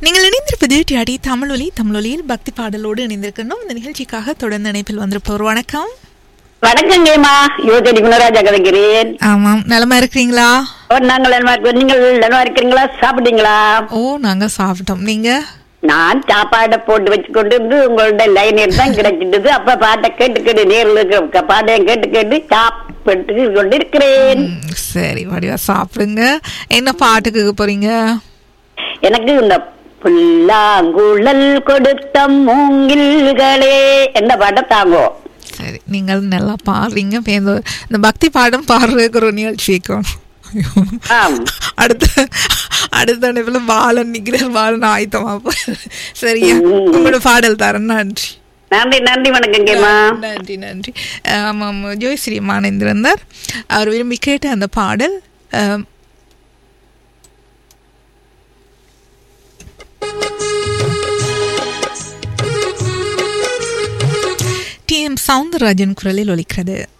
நீங்கள் இணைந்திருப்பது டியாடி தமிழொலி தமிழொலியில் பக்தி பாடலோடு இணைந்திருக்கணும் இந்த நிகழ்ச்சிக்காக தொடர்ந்து இணைப்பில் வந்திருப்பவர் வணக்கம் வணக்கங்கம்மா யுவகடி குணராஜா கதைக்கிறேன் ஆமாம் நலமா இருக்கிறீங்களா ஓ, நாங்கள் நலமா இருக்கோம். நீங்கள் நலமா இருக்கிறீங்களா சாப்பிட்டீங்களா ஓ நாங்க சாப்பிட்டோம் நீங்க நான் சாப்பாடை போட்டு வச்சுக்கொண்டு இருந்து உங்களோட லைனில் தான் கிடைச்சிட்டது அப்ப பாட்டை கேட்டு கேட்டு நேரில் இருக்கிற பாட்டையும் கேட்டு கேட்டு சாப்பிட்டு கொண்டு இருக்கிறேன் ம், சரி வடிவா சாப்பிடுங்க என்ன பாட்டுக்கு போறீங்க எனக்கு இந்த புல்லாங்குழல் கொடுத்த மூங்கில்களே என்ன பாட்டை தாங்கோ சரி நீங்கள் நல்லா பாடுறீங்க இப்ப இந்த இந்த பக்தி பாடம் பாடுறதுக்கு ஒரு நிகழ்ச்சி வைக்கணும் ஐயோ. ஆம். அடுத்த அடுத்த நிலையில பாலன் நிக்கிறேன் பாலன் ஆயத்தமா போய் சரியா உங்களோட பாடல் தரேன் நன்றி நன்றி நன்றி வணக்கங்கம்மா நன்றி நன்றி ஆமாம் ஜோய்ஸ்ரீ மானேந்திரந்தர் அவர் விரும்பி கேட்ட அந்த பாடல் ஆம், டி எம் சவுந்தரராஜன் குரலில் ஒலிக்கிறது